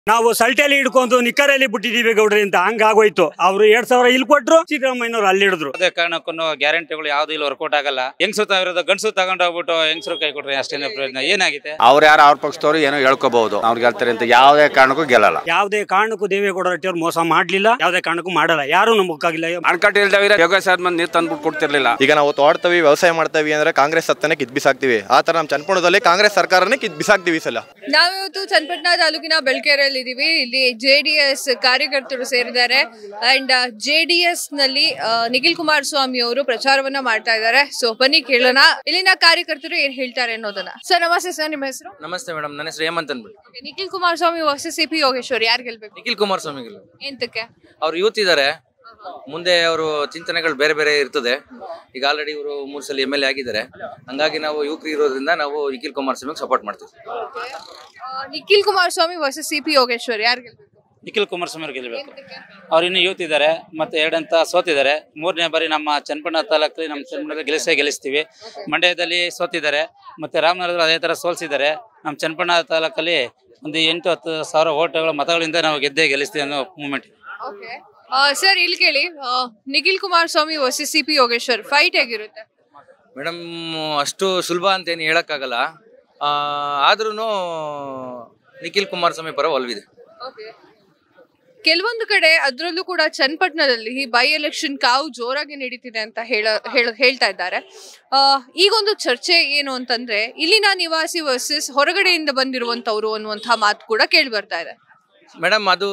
ನಾವು ಸಲ್ಟೆಲಿ ಹಿಡ್ಕೊಂಡು ನಿಕ್ಕರಲ್ಲಿ ಬಿಟ್ಟಿದೀವಿ ಗೌಡ್ರಿ ಅಂತ ಹಂಗಾಗೋಯ್ತು ಅವ್ರು ಎರಡ್ ಸಾವಿರ ಇಲ್ಲಿ ಕೊಟ್ರು ಸಿದ್ದರಾಮಯ್ಯನವ್ರು ಅಲ್ಲಿ ಹಿಡಿದ್ರು ಯಾವುದೇ ಕಾರಣಕ್ಕೂ ಗ್ಯಾರಂಟಿಗಳು ಯಾವ್ದು ಇಲ್ಲಿ ವರ್ಕೌಟ್ ಆಗಲ್ಲ ಹೆಂಗ್ಸು ತಾವಿರೋದು ಗಂಡಸು ತಗೊಂಡು ಹೋಗ್ಬಿಟ್ಟು ಹೆಂಗಸರು ಕೈ ಕೊಟ್ರೆ ಅಷ್ಟೇನೆ ಪ್ರಯೋಜನ ಏನಾಗಿದೆ ಅವ್ರು ಯಾರು ಅವ್ರ ಪಕ್ಷದವ್ರು ಏನೋ ಹೇಳ್ಕೋಬಹುದು ಅವ್ರು ಗೆಲ್ತಾರೆ ಅಂತ ಯಾವುದೇ ಕಾರಣಕ್ಕೂ ಗೆಲ್ಲಲ್ಲ ಯಾವುದೇ ಕಾರಣಕ್ಕೂ ದೇವೇಗೌಡ ರೆಡ್ಡಿ ಅವ್ರು ಮೋಸ ಮಾಡ್ಲಿಲ್ಲ ಯಾವುದೇ ಕಾರಣಕ್ಕೂ ಮಾಡಲ್ಲ ಯಾರು ನಂಬಕ್ಕಾಗಿಲ್ಲ ಅಣಕಟ್ಟು ಇಲ್ದವಿರ ಯೋಗೇಶ್ ಆದ್ಮೇಲೆ ನೀರು ತಂದ್ಬಿಟ್ಟು ಕೊಡ್ತಿರ್ಲಿಲ್ಲ ಈಗ ನಾವು ತೋಡ್ತೀವಿ ವ್ಯವಸಾಯ ಮಾಡ್ತೀವಿ ಅಂದ್ರೆ ಕಾಂಗ್ರೆಸ್ ಸತ್ತನೆ ಕಿತ್ ಬಿಸಾಕ್ತಿವಿ ಆ ತರ ನಮ್ಮ ಚನ್ನಪಟ್ಟಣದಲ್ಲಿ ಕಾಂಗ್ರೆಸ್ ಸರ್ಕಾರನೇ ಕಿತ್ ಬಿಸಾಕ್ತಿವಿ ಈ ಸಲ ನಾವಿವತ್ತು ಚನ್ನಪಟ್ಟಣ ತಾಲೂಕಿನ ಬೆಳ್ಕೆರೆಯಲ್ಲಿ ಇದೀವಿ ಇಲ್ಲಿ ಜೆ ಡಿ ಎಸ್ ಕಾರ್ಯಕರ್ತರು ಸೇರಿದ್ದಾರೆ ಅಂಡ್ ಜೆ ಡಿ ಎಸ್ ನಲ್ಲಿ ಆ, ನಿಖಿಲ್ ಕುಮಾರಸ್ವಾಮಿ ಅವರು ಪ್ರಚಾರವನ್ನ ಮಾಡ್ತಾ ಇದ್ದಾರೆ ಸೊ ಬನ್ನಿ ಕೇಳೋಣ ಇಲ್ಲಿನ ಕಾರ್ಯಕರ್ತರು ಏನ್ ಹೇಳ್ತಾರೆ ಅನ್ನೋದನ್ನ ಸರ್ ನಮಸ್ತೆ ಸರ್ ನಿಮ್ಮ ಹೆಸರು ನಮಸ್ತೆ ಮೇಡಮ್ ನನ್ನ ಹೆಸರು ಹೇಮಂತ್ ಅಂದ್ಬಿಟ್ಟು Okay, Nikhil Kumaraswamy versus C P Yogeshwar ಯಾರು ಗೆಲ್ಬೇಕು ನಿಖಿಲ್ ಕುಮಾರಸ್ವಾಮಿ ಎಂತಕ್ಕೆ ಅವ್ರು ಯೂತ್ ಇದ್ದಾರೆ ಮುಂದೆ ಅವರು ಚಿಂತನೆಗಳು ಬೇರೆ ಬೇರೆ ಇರ್ತದೆ ಈಗ ಆಲ್ರೆಡಿ ಇವರು ಮೂರು ಸಲ ಎಮ್ ಎಲ್ ಎ ಆಗಿದ್ದಾರೆ ಹಂಗಾಗಿ ನಾವು ಯುವಕರು ಇರೋದ್ರಿಂದ ನಾವು ನಿಖಿಲ್ ಕುಮಾರಸ್ವಾಮಿಗೆ ಸಪೋರ್ಟ್ ಮಾಡ್ತೀವಿ ಆ, Nikhil Kumaraswamy versus C P Yogeshwar ಯಾರು ಗೆಲ್ಬೇಕು ನಿಖಿಲ್ ಕುಮಾರಸ್ವಾಮಿ ಅವ್ರು ಗೆಲ್ಲಬೇಕು ಅವ್ರು ಇನ್ನೂ ಯೂತ್ ಇದ್ದಾರೆ ಮತ್ತೆ ಎರಡಂತ ಸೋತಿದ್ದಾರೆ ಮೂರನೇ ಬಾರಿ ನಮ್ಮ ಚನ್ನಪಣ್ಣ ತಾಲೂಕಲ್ಲಿ ನಮ್ಮ ಚನ್ನಪಣ್ಣದಲ್ಲಿ ಗೆಲ್ಲಿಸೇ ಗೆಲ್ಲಿಸ್ತೀವಿ ಮಂಡ್ಯದಲ್ಲಿ ಸೋತಿದ್ದಾರೆ ಮತ್ತೆ ರಾಮನಗರದಲ್ಲಿ ಅದೇ ಥರ ಸೋಲ್ಸಿದ್ದಾರೆ ನಮ್ಮ ಚನ್ನಪಣ್ಣ ತಾಲೂಕಲ್ಲಿ ಒಂದು ಎಂಟು ಹತ್ತು ಸಾವಿರ ಓಟ್ಗಳ ಮತಗಳಿಂದ ನಾವು ಗೆದ್ದೇ ಗೆಲ್ಲಿಸ್ತೀವಿ ಅನ್ನೋ ಮೂಮೆಂಟ್ ಓಕೆ ಸರ್ ಇಲ್ಲಿ ಕೇಳಿ ಆ, Nikhil Kumaraswamy versus C P Yogeshwar fight ಹೇಗಿರುತ್ತೆ ಮೇಡಮ್ ಅಷ್ಟು ಸುಲಭ ಅಂತ ಏನು ಹೇಳಕ್ಕಾಗಲ್ಲ ಆದ್ರೂ ನಿಖಿಲ್ ಕುಮಾರಸ್ವಾಮಿ ಪರ ಒಲ್ವಿದೆ ಕೆಲವೊಂದು ಕಡೆ ಅದರಲ್ಲೂ ಕೂಡ ಚನ್ನಪಟ್ಟಣದಲ್ಲಿ ಬೈ ಎಲೆಕ್ಷನ್ ಕಾವು ಜೋರಾಗಿ ನಡೀತಿದೆ ಅಂತ ಹೇಳ ಹೇಳ- ಹೇಳ್ತಾ ಇದ್ದಾರೆ ಆ, ಈಗೊಂದು ಚರ್ಚೆ ಏನು ಅಂತಂದ್ರೆ ಇಲ್ಲಿನ ನಿವಾಸಿ ವರ್ಸಸ್ ಹೊರಗಡೆಯಿಂದ ಬಂದಿರುವಂತವ್ರು ಅನ್ನುವಂತಹ ಮಾತು ಕೂಡ ಕೇಳಿ ಬರ್ತಾ ಇದೆ ಮೇಡಮ್ ಅದು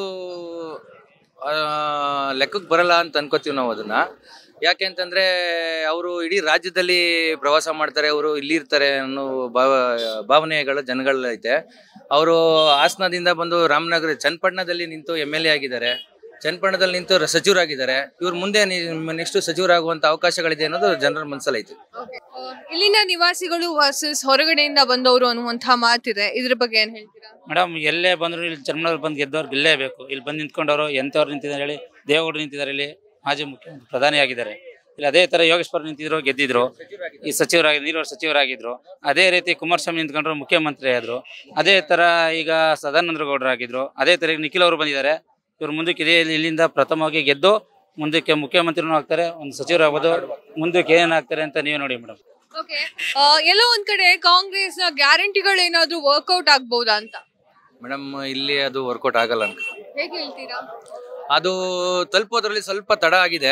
ಲೆಕ್ಕಕ್ಕೆ ಬರಲ್ಲ ಅಂತ ಅನ್ಕೋತೀವಿ ನಾವು ಅದನ್ನ ಯಾಕೆ ಅಂತಂದ್ರೆ ಅವರು ಇಡೀ ರಾಜ್ಯದಲ್ಲಿ ಪ್ರವಾಸ ಮಾಡ್ತಾರೆ ಅವರು ಇಲ್ಲಿ ಇರ್ತಾರೆ ಅನ್ನೋ ಭಾವ ಭಾವನೆಗಳ ಜನಗಳೈತೆ ಅವರು ಹಾಸನದಿಂದ ಬಂದು ರಾಮನಗರ ಚನ್ನಪಟ್ಟಣದಲ್ಲಿ ನಿಂತು ಎಮ್ ಎಲ್ ಎ ಆಗಿದ್ದಾರೆ ಚನ್ನಪಟ್ಟಣದಲ್ಲಿ ನಿಂತು ರ- ಸಚಿವರಾಗಿದ್ದಾರೆ ಇವ್ರ ಮುಂದೆ ನೆಕ್ಸ್ಟ್ ಸಚಿವರಾಗುವಂತ ಅವಕಾಶಗಳಿದೆ ಅನ್ನೋದು ಜನರ ಮನಸ್ಸಲ್ಲಿ ಐತೆ ಆ, ಇಲ್ಲಿನ ನಿವಾಸಿಗಳು ವರ್ಸಸ್ ಹೊರಗಡೆಯಿಂದ ಬಂದವರು ಅನ್ನುವಂತಹ ಮಾತಿದೆ ಇದ್ರ ಬಗ್ಗೆ ಏನ್ ಹೇಳ್ತೀರಾ ಮೇಡಮ್ ಎಲ್ಲೇ ಬಂದ್ರು ಇಲ್ಲಿ ಚನ್ನಪಣ್ಣವ್ರು ಬಂದು ಗೆದ್ದವ್ರು ಗೆಲ್ಲೇಬೇಕು ಇಲ್ಲಿ ಬಂದು ನಿಂತ್ಕೊಂಡವರು ಎಂಥವ್ರು ನಿಂತಿದ್ದಾರೆ ಹೇಳಿ ದೇವೇಗೌಡರು ನಿಂತಿದ್ದಾರೆ ಇಲ್ಲಿ ಮಾಜಿ ಮುಖ್ಯಮಂತ್ರಿ ಪ್ರಧಾನಿಯಾಗಿದ್ದಾರೆ ಇಲ್ಲಿ ಅದೇ ತರ ಯೋಗೇಶ್ವರ್ ನಿಂತಿದ್ರು ಗೆದ್ದಿದ್ರು ಈ ಸಚಿವರಾಗಿ ನೀರಾವರಿ ಸಚಿವರಾಗಿದ್ರು ಅದೇ ರೀತಿ ಕುಮಾರಸ್ವಾಮಿ ನಿಂತ್ಕೊಂಡ್ರು ಮುಖ್ಯಮಂತ್ರಿ ಆದ್ರು ಅದೇ ತರ ಈಗ ಸದಾನಂದ ಗೌಡರಾಗಿದ್ರು ಅದೇ ತರ ಈಗ ನಿಖಿಲ್ ಅವರು ಬಂದಿದ್ದಾರೆ ಇವ್ರು ಮುಂದಕ್ಕೆ ಇದೇ ಇಲ್ಲಿಂದ ಪ್ರಥಮವಾಗಿ ಗೆದ್ದು ಮುಂದಕ್ಕೆ ಮುಖ್ಯಮಂತ್ರಿನೂ ಆಗ್ತಾರೆ ಒಂದು ಸಚಿವರಾಗ್ಬೋದು ಮುಂದಕ್ಕೆ ಏನೇನಾಗ್ತಾರೆ ಅಂತ ನೀವೇ ನೋಡಿ ಮೇಡಮ್ ಓಕೆ ಎಲ್ಲೋ ಒಂದ್ ಕಡೆ ಕಾಂಗ್ರೆಸ್ ನ ಗ್ಯಾರಂಟಿಗಳು ಏನಾದ್ರೂ ವರ್ಕೌಟ್ ಆಗ್ಬಹುದಾ ಅಂತ ಮೇಡಮ್ ಇಲ್ಲಿ ಅದು ವರ್ಕೌಟ್ ಆಗಲ್ಲ ಅಂತ ಹೇಗೆ ಹೇಳ್ತೀರಾ ಅದು ತಲುಪೋದ್ರಲ್ಲಿ ಸ್ವಲ್ಪ ತಡ ಆಗಿದೆ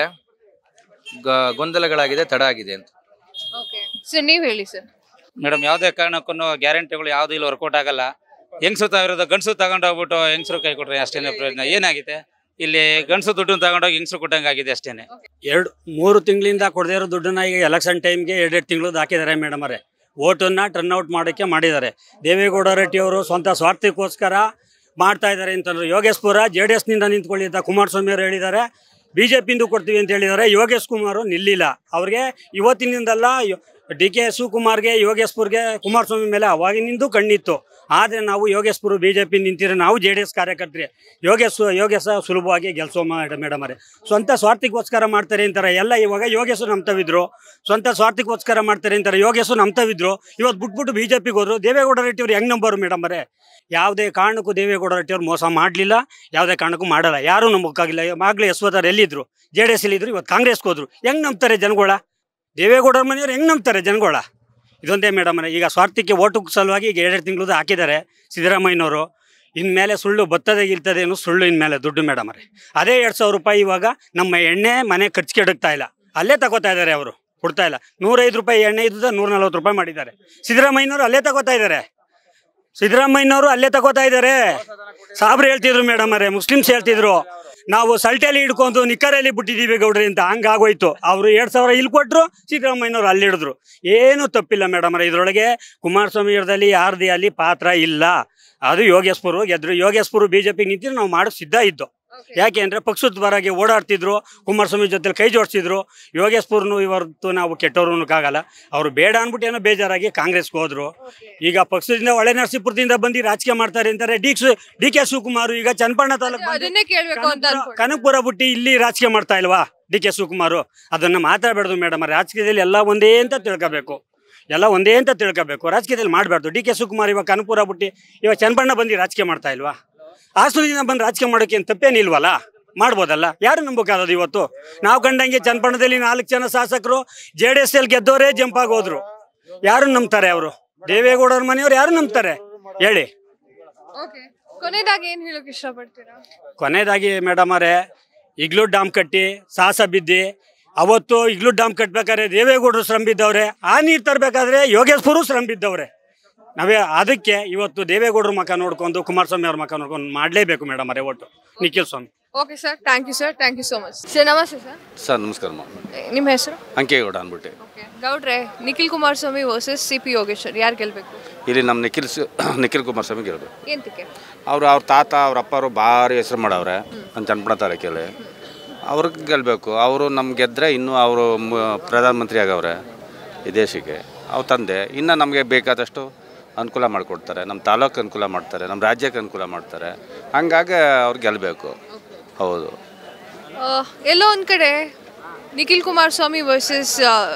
ಗ- ಗೊಂದಲಗಳಾಗಿದೆ ತಡ ಆಗಿದೆ ಅಂತ ಓಕೆ ಸರ್ ನೀವ್ ಹೇಳಿ ಸರ್ ಮೇಡಮ್ ಯಾವುದೇ ಕಾರಣಕ್ಕೂ ಗ್ಯಾರಂಟಿಗಳು ಯಾವ್ದು ಇಲ್ಲಿ ವರ್ಕೌಟ್ ಆಗಲ್ಲ ಹೆಂಗ್ಸು ತಾವಿರೋದು ಗಂಡಸು ತಗೊಂಡು ಹೋಗ್ಬಿಟ್ಟು ಹೆಂಗಸರು ಕೈ ಕೊಟ್ರೆ ಅಷ್ಟೇನೆ ಪ್ರಯೋಜನ ಏನಾಗಿದೆ ಇಲ್ಲಿ ಗಂಡಸು ದುಡ್ಡು ತಗೊಂಡೋಗಿ ಹೆಂಗಸರು ಕೊಟ್ಟಂಗೆ ಆಗಿದೆ ಅಷ್ಟೇನೆ ಎರಡು ಮೂರು ತಿಂಗಳಿಂದ ಕೊಡದೇ ಇರೋ ದುಡ್ಡನ್ನ ಈಗ ಎಲೆಕ್ಷನ್ ಟೈಮ್ಗೆ ಎರಡೆರಡು ತಿಂಗಳು ಹಾಕಿದ್ದಾರೆ ಮೇಡಮ್ ಅವರೇ ಓಟನ್ನ ಟರ್ನ್ ಔಟ್ ಮಾಡೋಕ್ಕೆ ಮಾಡಿದ್ದಾರೆ ದೇವೇಗೌಡ ರೆಡ್ಡಿ ಅವರು ಸ್ವಂತ ಸ್ವಾರ್ಥಕ್ಕೋಸ್ಕರ ಮಾಡ್ತಾ ಇದ್ದಾರೆ ಅಂತಂದ್ರು ಯೋಗೇಶ್ಪುರ ಜೆ ಡಿ ಎಸ್ನಿಂದ ನಿಂತ್ಕೊಳ್ಳಿ ಅಂತ ಕುಮಾರಸ್ವಾಮಿ ಅವರು ಹೇಳಿದ್ದಾರೆ ಬಿ ಜೆ ಪಿಂದು ಕೊಡ್ತೀವಿ ಅಂತ ಹೇಳಿದ್ದಾರೆ ಯೋಗೇಶ್ ಕುಮಾರ್ ನಿಲ್ಲಿಲ್ಲ ಅವ್ರಿಗೆ ಇವತ್ತಿನಿಂದಲ್ಲ ಡಿ ಕೆ ಶಿವಕುಮಾರ್ಗೆ ಯೋಗೇಶ್ಪುರ್ಗೆ ಕುಮಾರಸ್ವಾಮಿ ಮೇಲೆ ಅವಾಗಿನಿಂದ ಕಣ್ಣಿತ್ತು ಆದರೆ ನಾವು ಯೋಗೇಶ್ಪುರ ಬಿ ಜೆ ಪಿ ನಿಂತಿರೋ ನಾವು ಜೆ ಡಿ ಎಸ್ ಕಾರ್ಯಕರ್ತರೆ ಯೋಗೇಶ್ ಯೋಗೇಶ ಸುಲಭವಾಗಿ ಗೆಲ್ಸೋ ಮೇಡಮ್ ಅವರೇ ಸ್ವಂತ ಸ್ವಾರ್ಥಕ್ಕೋಸ್ಕರ ಮಾಡ್ತಾರೆ ಅಂತಾರೆ ಎಲ್ಲ ಇವಾಗ ಯೋಗೇಶು ನಂಬ್ತವಿದ್ರು ಸ್ವಂತ ಸ್ವಾರ್ಥಕ್ಕೋಸ್ಕರ ಮಾಡ್ತಾರೆ ಅಂತಾರೆ ಯೋಗೇಶು ನಂಬ್ತವಿದ್ರು ಇವತ್ತು ಬಿಟ್ಬಿಟ್ಟು ಬಿ ಜೆ ಪಿಗೆ ಹೋದ್ರು ದೇವೇಗೌಡ ರೆಡ್ಡಿ ಅವ್ರು ಹೆಂಗ್ ನಂಬೋರು ಮೇಡಮ್ ಅವರೇ ಯಾವುದೇ ಕಾರಣಕ್ಕೂ ದೇವೇಗೌಡ ರೆಡ್ಡಿ ಅವ್ರು ಮೋಸ ಮಾಡಲಿಲ್ಲ ಯಾವುದೇ ಕಾರಣಕ್ಕೂ ಮಾಡಲ್ಲ ಯಾರೂ ನಂಬಕ್ಕಾಗಿಲ್ಲ ಆಗಲೇ ಯಶೋಧರ್ ಎಲ್ಲಿದ್ರು ಜೆ ಡಿ ಎಸ್ ಎಲ್ಲಿದ್ರು ಇವತ್ತು ಕಾಂಗ್ರೆಸ್ಗೆ ಹೋದ್ರು ಹೆಂಗ್ ನಂಬ್ತಾರೆ ಜನಗಳ ದೇವೇಗೌಡರ ಮನೆಯವ್ರು ಹೆಂಗ್ ನಂಬ್ತಾರೆ ಜನಗಳ ಇದೊಂದೇ ಮೇಡಮ್ ಈಗ ಸ್ವಾರ್ಥಕ್ಕೆ ಓಟು ಸಲುವಾಗಿ ಈಗ ಎರಡು ತಿಂಗಳದ್ದು ಹಾಕಿದ್ದಾರೆ ಸಿದ್ದರಾಮಯ್ಯನವರು ಇನ್ಮೇಲೆ ಸುಳ್ಳು ಬರ್ತದೆ ಗಿಲ್ತದೆ ಅನ್ನೋ ಸುಳ್ಳು ಇನ್ಮೇಲೆ ದುಡ್ಡು ಮೇಡಮ್ ಅವರೇ ಅದೇ ಎರಡು ಸಾವಿರ ರೂಪಾಯಿ ಇವಾಗ ನಮ್ಮ ಎಣ್ಣೆ ಮನೆ ಖರ್ಚಿಗೆ ಇಡಕ್ತಾ ಇಲ್ಲ ಅಲ್ಲೇ ತಗೋತಾ ಇದ್ದಾರೆ ಅವರು ಕೊಡ್ತಾ ಇಲ್ಲ ನೂರೈದು ರೂಪಾಯಿ ಎಣ್ಣೆ ಇದ್ದದ ನೂರ ನಲ್ವತ್ತು ರೂಪಾಯಿ ಮಾಡಿದ್ದಾರೆ ಸಿದ್ದರಾಮಯ್ಯನವರು ಅಲ್ಲೇ ತಗೋತಾ ಇದ್ದಾರೆ ಸಿದ್ದರಾಮಯ್ಯನವರು ಅಲ್ಲೇ ತಗೋತಾ ಇದ್ದಾರೆ ಸಾಬ್ರು ಹೇಳ್ತಿದ್ರು ಮೇಡಮ್ ಅವರೇ ಮುಸ್ಲಿಮ್ಸ್ ಹೇಳ್ತಿದ್ರು ನಾವು ಸಲ್ಟೆಲಿ ಹಿಡ್ಕೊಂಡು ನಿಕ್ಕರಲ್ಲಿ ಬಿಟ್ಟಿದೀವಿ ಗೌಡ್ರಿ ಅಂತ ಹಂಗಾಗೋಯ್ತು ಅವರು ಎರಡ್ ಸಾವಿರ ಇಲ್ಲಿ ಕೊಟ್ರು ಸಿದ್ದರಾಮಯ್ಯನವ್ರು ಅಲ್ಲಿ ಹಿಡಿದ್ರು ಏನು ತಪ್ಪಿಲ್ಲ ಮೇಡಮ್ ಅವರೇ ಇದ್ರೊಳಗೆ ಕುಮಾರಸ್ವಾಮಿ ಇರದಲ್ಲಿ ಯಾರ್ದೇ ಅಲ್ಲಿ ಪಾತ್ರ ಇಲ್ಲ ಅದು ಯೋಗೇಶ್ಪುರ್ ಗೆದ್ರು ಯೋಗೇಶ್ಪುರ್ ಬಿಜೆಪಿ ನಿಂತಿದ್ರು ನಾವು ಮಾಡೋ ಸಿದ್ಧ ಇದ್ದು ಯಾಕೆ ಅಂದ್ರೆ ಪಕ್ಷದ ಹೊರಗೆ ಓಡಾಡ್ತಿದ್ರು ಕುಮಾರಸ್ವಾಮಿ ಜೊತೆ ಕೈ ಜೋಡಿಸಿದ್ರು ಯೋಗೇಶ್ಪುರ್ನು ಇವತ್ತು ನಾವು ಕೆಟ್ಟವ್ರು ಅನ್ನೋಕ್ಕಾಗಲ್ಲ ಅವರು ಬೇಡ ಅನ್ಬಿಟ್ಟು ಏನೋ ಬೇಜಾರಾಗಿ ಕಾಂಗ್ರೆಸ್ಗೆ ಹೋದ್ರು ಈಗ ಪಕ್ಷದಿಂದ ಒಳೆ ನರಸೀಪುರದಿಂದ ಬಂದು ರಾಜಕೀಯ ಮಾಡ್ತಾರೆ ಅಂತಾರೆ ಡಿ ಡಿ ಕೆ ಶಿವಕುಮಾರ್ ಈಗ ಚನ್ನಪಣ್ಣ ತಾಲೂಕು ಬಂದು ಅದನ್ನೇ ಕೇಳ್ಬೇಕು ಅಂತ ಕನಕಪುರ- ಅನ್ಕೊಂಡೆ. ಕನಕಪುರ ಬಿಟ್ಟು ಇಲ್ಲಿ ರಾಜಕೀಯ ಮಾಡ್ತಾ ಇಲ್ವಾ ಡಿ ಕೆ ಶಿವಕುಮಾರ್ ಅದನ್ನ ಮಾತಾಡಬಾರ್ದು ಮೇಡಮ್ ರಾಜಕೀಯದಲ್ಲಿ ಎಲ್ಲ ಒಂದೇ ಅಂತ ತಿಳ್ಕೋಬೇಕು ಎಲ್ಲ ಒಂದೇ ಅಂತ ತಿಳ್ಕೋಬೇಕು ರಾಜಕೀಯದಲ್ಲಿ ಮಾಡಬಾರ್ದು ಡಿ ಕೆ ಶಿವಕುಮಾರ್ ಇವಾಗ ಕನಕಪುರ ಬಿಟ್ಟು ಇವಾಗ ಚನ್ನಪಣ್ಣ ಬಂದು ರಾಜಕೀಯ ಮಾಡ್ತಾ ಇಲ್ವಾ ಹಾಸನದಿಂದ ಬಂದು ರಾಜಕೀಯ ಮಾಡೋಕೆ ಏನು ತಪ್ಪೇನಿಲ್ವಲ್ಲ ಮಾಡ್ಬೋದಲ್ಲ ಯಾರು ನಂಬಕ್ಕಾಗೋದು ಇವತ್ತು ನಾವು ಕಂಡಂಗೆ ಚನ್ನಪಟ್ಟಣದಲ್ಲಿ ನಾಲ್ಕು ಜನ ಶಾಸಕರು ಜೆ ಡಿ ಎಸ್ ಎಲ್ ಗೆದ್ದವರೇ ಜಂಪ್ ಆಗಿ ಹೋದ್ರು ಯಾರು ನಂಬ್ತಾರೆ ಅವರು ದೇವೇಗೌಡರ ಮನೆಯವ್ರು ಯಾರು ನಂಬ್ತಾರೆ ಹೇಳಿ ಓಕೆ ಕೊನೆಯದಾಗಿ ಏನ್ ಹೇಳಕ್ ಇಷ್ಟಪಡ್ತೀರಾ ಕೊನೆಯದಾಗಿ ಮೇಡಮ್ ಅವರೇ ಇಗ್ಲೂ ಡ್ಯಾಮ್ ಕಟ್ಟಿ ಸಾಹಸ ಬಿದ್ದಿ ಅವತ್ತು ಇಗ್ಲೂ ಡ್ಯಾಮ್ ಕಟ್ಬೇಕಾದ್ರೆ ದೇವೇಗೌಡರು ಶ್ರಮ ಬಿದ್ದವ್ರೆ ಆ ನೀರು ತರಬೇಕಾದ್ರೆ ಯೋಗೇಶ್ವರು ಶ್ರಮ ಬಿದ್ದವ್ರೆ ನಾವೇ ಅದಕ್ಕೆ ಇವತ್ತು ದೇವೇಗೌಡರ ಮಕ ನೋಡ್ಕೊಂಡು ಕುಮಾರಸ್ವಾಮಿ ಅವ್ರ ಮಕ ನೋಡ್ಕೊಂಡು ಮಾಡಲೇಬೇಕು ಮೇಡಮ್ ಅವರೇ ಒಟ್ಟು Nikhil Swamy okay sir thank you sir thank you so much sir ನಮಸ್ತೆ ಸರ್ ಸರ್ ನಮಸ್ಕಾರ ನಿಮ್ಮ ಹೆಸರು ಅಂಕೇಗೌಡ ಅಂದ್ಬಿಟ್ಟು ಓಕೆ ಗೌಡ್ರೆ Nikhil Kumaraswamy versus C P Yogeshwar ಯಾರು ಗೆಲ್ಬೇಕು ಇಲ್ಲಿ ನಮ್ಮ ನಿಖಿಲ್ ಸ- ನಿಖಿಲ್ ಕುಮಾರಸ್ವಾಮಿ ಗೆಲ್ಬೇಕು ಎಂತಕ್ಕೆ ಅವರು ಅವ್ರ ತಾತ ಅವ್ರ ಅಪ್ಪರು ಭಾರಿ ಹೆಸರು ಮಾಡವ್ರೆ ನಮ್ಮ ಚನ್ನಪಣ ತಾಲೂಕಲ್ಲಿ ಅವ್ರಿಗೆ ಗೆಲ್ಲಬೇಕು ಅವರು ನಮ್ಗೆ ಗೆದ್ದರೆ ಇನ್ನೂ ಅವರು ಪ್ರಧಾನಮಂತ್ರಿ ಆಗವ್ರೆ ಈ ದೇಶಕ್ಕೆ ಅವ್ರ ತಂದೆ ಇನ್ನು ನಮಗೆ ಬೇಕಾದಷ್ಟು ಅನುಕೂಲ ಮಾಡಿಕೊಡ್ತಾರೆ ನಮ್ಮ ತಾಲೂಕು ಅನುಕೂಲ ಮಾಡ್ತಾರೆ ನಮ್ಮ ರಾಜ್ಯಕ್ಕೆ ಅನುಕೂಲ ಮಾಡ್ತಾರೆ ಹಂಗಾಗಿ ಅವ್ರು ಗೆಲ್ಲಬೇಕು ಹೌದು ಆ, ಎಲ್ಲೋ ಒಂದ್ ಕಡೆ ನಿಖಿಲ್ ಕುಮಾರಸ್ವಾಮಿ ವರ್ಸಸ್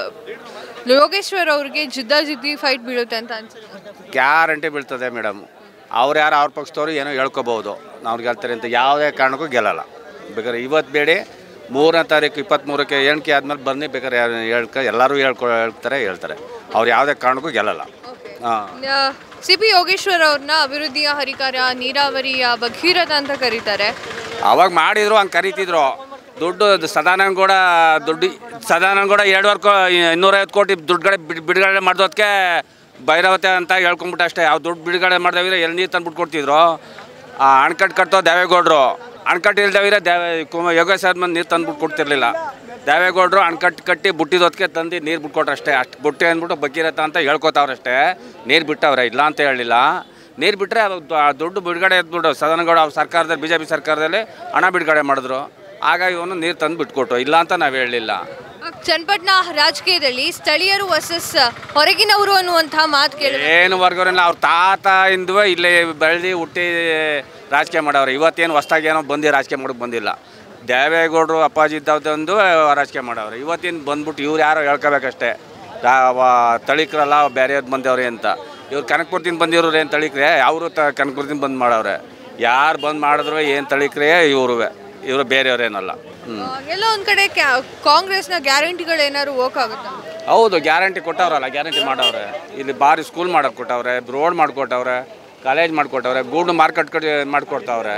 ಯೋಗೇಶ್ವರ್ ಅವ್ರಿಗೆ ಜಿದ್ದಾಜಿದ್ದಿ ಫೈಟ್ ಬೀಳುತ್ತೆ ಅಂತ ಅನ್ಸುತ್ತೆ ಗ್ಯಾರಂಟಿ ಬೀಳ್ತದೆ ಮೇಡಮ್ ಅವ್ರು ಯಾರು ಅವ್ರ ಪಕ್ಷದವ್ರು ಏನೋ ಹೇಳ್ಕೊಬೋದು ನಾವು ಗೆಲ್ತಾರೆ ಅಂತ ಯಾವುದೇ ಕಾರಣಕ್ಕೂ ಗೆಲ್ಲಲ್ಲ ಬೇಕಾದ್ರೆ ಇವತ್ತು ಬೇಡಿ ಮೂರನೇ ತಾರೀಕು ಇಪ್ಪತ್ತ್ಮೂರಕ್ಕೆ ಎಣಿಕೆ ಆದ್ಮೇಲೆ ಬನ್ನಿ ಬೇಕಾದ್ರೆ ಯಾರು ಹೇಳ್ಕ ಎಲ್ಲರೂ ಹೇಳ್ಕೊ ಹೇಳ್ತಾರೆ ಹೇಳ್ತಾರೆ ಅವ್ರು ಯಾವುದೇ ಕಾರಣಕ್ಕೂ ಗೆಲ್ಲಲ್ಲ ಹಾಂ ಸಿ ಪಿ ಯೋಗೇಶ್ವರ್ ಅವ್ರನ್ನ ಅಭಿವೃದ್ಧಿಯ ಹರಿಕಾರ ನೀರಾವರಿಯ ಭಗೀರಥ ಅಂತ ಕರೀತಾರೆ ಅವಾಗ ಮಾಡಿದ್ರು ಹಂಗೆ ಕರಿತಿದ್ರು ದುಡ್ಡು ಅದು ಸದಾನಂದ ಕೂಡ ದುಡ್ಡು ಸದಾನಂದ ಕೂಡ ಎರಡುವರೆ ಕೋ ಇನ್ನೂರೈವತ್ತು ಕೋಟಿ ದುಡ್ಡುಗಡೆ ಬಿಡ್ ಬಿಡುಗಡೆ ಮಾಡಿದೋದಕ್ಕೆ ಭೈರವತೆ ಅಂತ ಹೇಳ್ಕೊಂಬಿಟ್ಟು ಅಷ್ಟೇ ಯಾವ ದುಡ್ಡು ಬಿಡುಗಡೆ ಮಾಡ್ದವಿದ್ರೆ ಎಲ್ಲಿ ನೀರು ತಂದ್ಬಿಟ್ಟು ಕೊಡ್ತಿದ್ರು ಆ ಅಣಕಟ್ಟು ಕಟ್ಟೋ ದೇವೇಗೌಡರು ಅಣಕಟ್ಟು ಇಲ್ದವಿದ್ರೆ ದೇವ ಕುಮ ಯೋಗೇಶ್ವರ ಮಂದಿ ನೀರು ತಂದ್ಬಿಟ್ಟು ಕೊಡ್ತಿರ್ಲಿಲ್ಲ ದೇವೇಗೌಡರು ಅಣಕಟ್ಟು ಕಟ್ಟಿ ಬುಟ್ಟಿದೋದಕ್ಕೆ ತಂದು ನೀರು ಬಿಟ್ಕೊಟ್ರು ಅಷ್ಟೇ ಅಷ್ಟು ಬುಟ್ಟಿ ಅಂದ್ಬಿಟ್ಟು ಬಗ್ಗಿರತ್ತ ಅಂತ ಹೇಳ್ಕೊತಾವ್ರಷ್ಟೇ ನೀರು ಬಿಟ್ಟವ್ರೆ ಇಲ್ಲ ಅಂತ ಹೇಳಿಲ್ಲ ನೀರು ಬಿಟ್ಟರೆ ಅದು ದ- ದುಡ್ಡು ಬಿಡುಗಡೆ ಎದ್ಬಿಟ್ಟು ಸದಾನಗೌಡ ಅವ್ರ ಸರ್ಕಾರದಲ್ಲಿ ಬಿ ಜೆ ಪಿ ಸರ್ಕಾರದಲ್ಲಿ ಹಣ ಬಿಡುಗಡೆ ಮಾಡಿದ್ರು ಹಾಗಾಗಿ ಇವನು ನೀರು ತಂದು ಬಿಟ್ಕೊಟ್ರು ಇಲ್ಲ ಅಂತ ನಾವು ಹೇಳಲಿಲ್ಲ ಚನ್ನಪಟ್ಟಣ ರಾಜಕೀಯದಲ್ಲಿ ಸ್ಥಳೀಯರು ವರ್ಸಸ್ ಹೊರಗಿನವರು ಅನ್ನುವಂತಹ ಮಾತು ಕೇಳಿ ಏನು ವರ್ಗವರೆಲ್ಲ ಅವ್ರ ತಾತ ಇಂದುವೆ ಇಲ್ಲೇ ಬೆಳೆದು ಹುಟ್ಟಿ ರಾಜಕೀಯ ಮಾಡವ್ರೆ ಇವತ್ತೇನು ಹೊಸ್ದಾಗಿ ಏನೋ ಬಂದು ರಾಜಕೀಯ ಮಾಡೋಕೆ ಬಂದಿಲ್ಲ ದೇವೇಗೌಡರು ಅಪ್ಪಾಜಿ ಇದ್ದವಂದು ರಾಜಕೀಯ ಮಾಡವ್ರೆ ಇವತ್ತೇನು ಬಂದ್ಬಿಟ್ಟು ಇವ್ರು ಯಾರೋ ಹೇಳ್ಕೋಬೇಕಷ್ಟೇ ರಾ- ವ- ತಳಿಕ್ರಲ್ಲ ಬೇರೆ ಬಂದವ್ರೆ ಅಂತ ಇವ್ರು ಕನಕಪುರದಿಂದ ಬಂದಿರೋರು ಏನು ತಳಿಕ್ರೆ ಅವರು ತ ಕನಕಪುರದಿಂದ ಬಂದು ಮಾಡವ್ರೆ ಯಾರು ಬಂದು ಮಾಡಿದ್ರು ಏನು ತಳಿಕ್ರೆ ಇವ್ರುವೆ ಇವರು ಬೇರೆಯವ್ರೇನಲ್ಲ ಹ್ಞೂ ಎಲ್ಲೋ ಒಂದ್ ಕಡೆ ಕ್ಯಾ- ಕಾಂಗ್ರೆಸ್ನ ಗ್ಯಾರಂಟಿಗಳು ಏನಾದ್ರು ವರ್ಕ್ ಆಗುತ್ತಾ ಹೌದು ಗ್ಯಾರಂಟಿ ಕೊಟ್ಟವ್ರಲ್ಲ ಗ್ಯಾರಂಟಿ ಮಾಡವ್ರೆ ಇಲ್ಲಿ ಬಾರಿ ಸ್ಕೂಲ್ ಮಾಡಕ್ಕೆ ಕೊಟ್ಟವ್ರೆ ರೋಡ್ ಮಾಡಿಕೊಟ್ಟವ್ರೆ ಕಾಲೇಜ್ ಮಾಡಿಕೊಟ್ಟವ್ರೆ ಗೂಡು ಮಾರ್ಕೆಟ್ ಕಡೆ ಮಾಡಿಕೊಡ್ತಾವ್ರೆ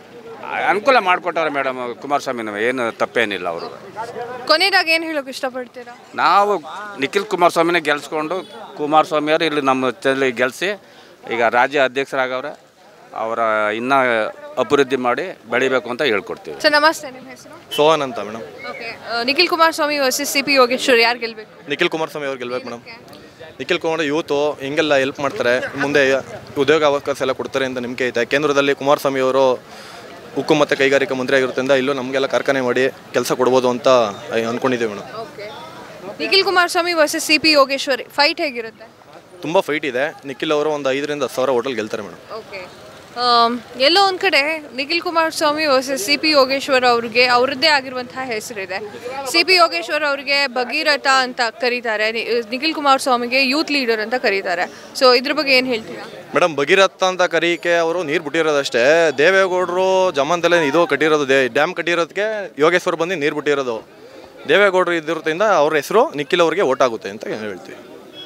ಅನುಕೂಲ ಮಾಡಿಕೊಟ್ಟವ್ರೆ ಮೇಡಮ್ ಕುಮಾರಸ್ವಾಮಿನೂ ಏನು ತಪ್ಪೇನಿಲ್ಲ ಅವರು ಕೊನೆಯದಾಗಿ ಏನ್ ಹೇಳೋಕೆ ಇಷ್ಟಪಡ್ತೀರಾ ನಾವು ನಿಖಿಲ್ ಕುಮಾರಸ್ವಾಮಿನೇ ಗೆಲ್ಸ್ಕೊಂಡು ಕುಮಾರಸ್ವಾಮಿಯವರು ಇಲ್ಲಿ ನಮ್ಮ ತಲೆ ಗೆಲ್ಲಿಸಿ ಈಗ ರಾಜ್ಯ ಅಧ್ಯಕ್ಷರಾಗವ್ರೆ ಅವರ ಇನ್ನೂ ಅಭಿವೃದ್ಧಿ ಮಾಡಿ ಬೆಳಿಬೇಕು ಅಂತ ಹೇಳ್ಕೊಡ್ತೀವಿ ಸರ್ ನಮಸ್ತೆ ನಿಮ್ಮ ಹೆಸರು ಸೋಹನ್ ಅಂತ madam okay Nikhil Kumaraswamy versus C P Yogeshwar ಯಾರು ಗೆಲ್ಬೇಕು ನಿಖಿಲ್ ಕುಮಾರಸ್ವಾಮಿ ಅವ್ರು ಗೆಲ್ಬೇಕು ಮೇಡಮ್ ನಿಖಿಲ್ ಕುಮಾರ್ ಯೂತು ಹಿಂಗೆಲ್ಲ ಹೆಲ್ಪ್ ಮಾಡ್ತಾರೆ ಮುಂದೆ ಉದ್ಯೋಗ ಅವಕಾಶ ಎಲ್ಲ ಕೊಡ್ತಾರೆ ಅಂತ ನಂಬಿಕೆ ಐತೆ ಕೇಂದ್ರದಲ್ಲಿ ಕುಮಾರಸ್ವಾಮಿ ಅವರು ಉಕ್ಕು ಮತ್ತು ಕೈಗಾರಿಕಾ ಮಂತ್ರಿ ಆಗಿರೋದ್ರಿಂದ ಇಲ್ಲೂ ನಮಗೆಲ್ಲ ಕಾರ್ಖಾನೆ ಮಾಡಿ ಕೆಲಸ ಕೊಡ್ಬೋದು ಅಂತ ಅಂದ್ಕೊಂಡಿದ್ದೀವಿ madam okay Nikhil Kumaraswamy versus C P Yogeshwar fight ಹೇಗಿರುತ್ತೆ ತುಂಬ ಫೈಟ್ ಇದೆ ನಿಖಿಲ್ ಅವರು ಒಂದು ಐದರಿಂದ ಹತ್ತು ಸಾವಿರ ಹೋಟೆಲ್ ಗೆಲ್ತಾರೆ ಮೇಡಮ್ ಓಕೆ ಎಲ್ಲೋ ಒಂದು ಕಡೆ Nikhil Kumaraswamy versus C P Yogeshwar ಅವ್ರಿಗೆ ಅವರದ್ದೇ ಆಗಿರುವಂತಹ ಹೆಸರಿದೆ ಸಿ ಪಿ ಯೋಗೇಶ್ವರ್ ಅವ್ರಿಗೆ ಭಗೀರಥ ಅಂತ ಕರೀತಾರೆ ನಿ- ನಿಖಿಲ್ ಕುಮಾರಸ್ವಾಮಿಗೆ ಯೂತ್ ಲೀಡರ್ ಅಂತ ಕರೀತಾರೆ ಸೊ ಇದ್ರ ಬಗ್ಗೆ ಏನು ಹೇಳ್ತೀರಾ ಮೇಡಮ್ ಭಗೀರಥ ಅಂತ ಕರೀಕೆ ಅವರು ನೀರು ಬಿಟ್ಟಿರೋದಷ್ಟೇ ದೇವೇಗೌಡರು ಜಮಾನ್ದಲ್ಲೇ ಇದು ಕಟ್ಟಿರೋದು ದೇ ಡ್ಯಾಮ್ ಕಟ್ಟಿರೋದಕ್ಕೆ ಯೋಗೇಶ್ವರ್ ಬಂದು ನೀರು ಬಿಟ್ಟಿರೋದು ದೇವೇಗೌಡರು ಇದ್ದಿರೋದ್ರಿಂದ ಅವ್ರ ಹೆಸರು ನಿಖಿಲ್ ಅವ್ರಿಗೆ ಓಟ್ ಆಗುತ್ತೆ ಅಂತ ಹೇಳ್ತೀವಿ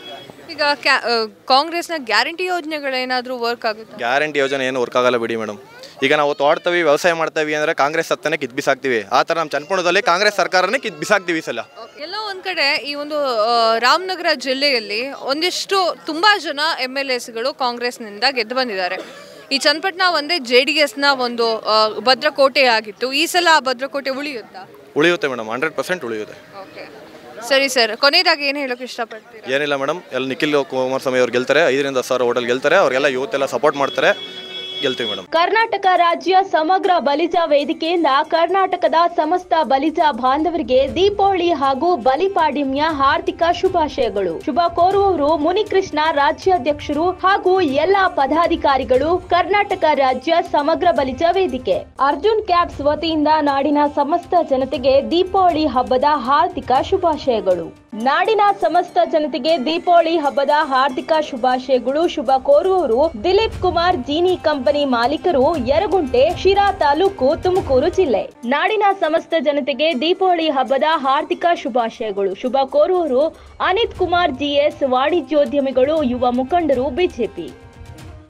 ಈಗ ಕ್ಯಾ ಆ, ಕಾಂಗ್ರೆಸ್ನ ಗ್ಯಾರಂಟಿ ಯೋಜನೆಗಳೇನಾದರೂ ವರ್ಕ್ ಆಗುತ್ತೆ ಗ್ಯಾರಂಟಿ ಯೋಜನೆ ಏನು ವರ್ಕ್ ಆಗಲ್ಲ ಬಿಡಿ ಮೇಡಮ್ ಈಗ ನಾವು ತೋಡ್ತೀವಿ ವ್ಯವಸಾಯ ಮಾಡ್ತೀವಿ ಅಂದರೆ ಕಾಂಗ್ರೆಸ್ ಸತ್ತನೆ ಕಿತ್ ಬಿಸಾಕ್ತೀವಿ ಆ ಥರ ನಮ್ಮ ಚನ್ನಪಟ್ಟಣದಲ್ಲಿ ಕಾಂಗ್ರೆಸ್ ಸರ್ಕಾರನೇ ಕಿತ್ ಬಿಸಾಕ್ತೀವಿ ಈ ಸಲ ಎಲ್ಲೋ ಒಂದ್ ಕಡೆ ಈ ಒಂದು ಆ, ರಾಮನಗರ ಜಿಲ್ಲೆಯಲ್ಲಿ ಒಂದಿಷ್ಟು ತುಂಬಾ ಜನ ಎಮ್ ಎಲ್ ಎಸ್ಗಳು ಕಾಂಗ್ರೆಸ್ನಿಂದ ಗೆದ್ದು ಬಂದಿದ್ದಾರೆ ಈ ಚನ್ನಪಟ್ಟಣ ಒಂದೇ ಜೆ ಡಿ ಎಸ್ನ ಒಂದು ಆ, ಭದ್ರಕೋಟೆ ಆಗಿತ್ತು ಈ ಸಲ ಆ ಭದ್ರಕೋಟೆ ಉಳಿಯುತ್ತಾ ಉಳಿಯುತ್ತೆ ಮೇಡಮ್ ಹಂಡ್ರೆಡ್ ಪರ್ಸೆಂಟ್ ಉಳಿಯುತ್ತೆ ಓಕೆ ಸರಿ ಸರ್ ಕೊನೆಯದಾಗಿ ಏನು ಹೇಳೋಕೆ ಇಷ್ಟಪಡ್ತೀರಾ ಏನಿಲ್ಲ ಮೇಡಮ್ ಎಲ್ಲ ನಿಖಿಲ್ ಕುಮಾರಸ್ವಾಮಿ ಅವ್ರು ಗೆಲ್ತಾರೆ ಐದರಿಂದ ಹತ್ತು ಸಾವಿರ ಹೋಟೆಲ್ ಗೆಲ್ತಾರೆ ಅವ್ರಿಗೆಲ್ಲ ಯೂತ್ ಎಲ್ಲ ಸಪೋರ್ಟ್ ಮಾಡ್ತಾರೆ ಗೆಲ್ತೀವಿ ಮೇಡಮ್ ಕರ್ನಾಟಕ ರಾಜ್ಯ ಸಮಗ್ರ ಬಲಿಜ ವೇದಿಕೆಯಿಂದ ಕರ್ನಾಟಕದ ಸಮಸ್ತ ಬಲಿಜ ಬಾಂಧವರಿಗೆ ದೀಪಾವಳಿ ಹಾಗೂ ಬಲಿಪಾಡ್ಯಮಿಯ ಹಾರ್ದಿಕ ಶುಭಾಶಯಗಳು ಶುಭ ಕೋರುವವರು ಮುನಿಕೃಷ್ಣ ರಾಜ್ಯಾಧ್ಯಕ್ಷರು ಹಾಗೂ ಎಲ್ಲಾ ಪದಾಧಿಕಾರಿಗಳು ಕರ್ನಾಟಕ ರಾಜ್ಯ ಸಮಗ್ರ ಬಲಿಜ ವೇದಿಕೆ ಅರ್ಜುನ್ ಕ್ಯಾಬ್ಸ್ ವತಿಯಿಂದ ನಾಡಿನ ಸಮಸ್ತ ಜನತೆಗೆ ದೀಪಾವಳಿ ಹಬ್ಬದ ಹಾರ್ದಿಕ ಶುಭಾಶಯಗಳು ನಾಡಿನ ಸಮಸ್ತ ಜನತೆಗೆ ದೀಪಾವಳಿ ಹಬ್ಬದ ಹಾರ್ದಿಕ ಶುಭಾಶಯಗಳು ಶುಭ ಕೋರುವವರು ದಿಲೀಪ್ ಕುಮಾರ್ ಜೀನಿ ಕಂಪನಿ ಮಾಲೀಕರು ಯರಗುಂಟೆ ಶಿರಾ ತಾಲೂಕು ತುಮಕೂರು ಜಿಲ್ಲೆ ನಾಡಿನ ಸಮಸ್ತ ಜನತೆಗೆ ದೀಪಾವಳಿ ಹಬ್ಬದ ಹಾರ್ದಿಕ ಶುಭಾಶಯಗಳು ಶುಭ ಕೋರುವವರು ಅನಿತ್ ಕುಮಾರ್ ಜಿಎಸ್ ವಾಣಿಜ್ಯೋದ್ಯಮಿಗಳು ಯುವ ಮುಖಂಡರು ಬಿಜೆಪಿ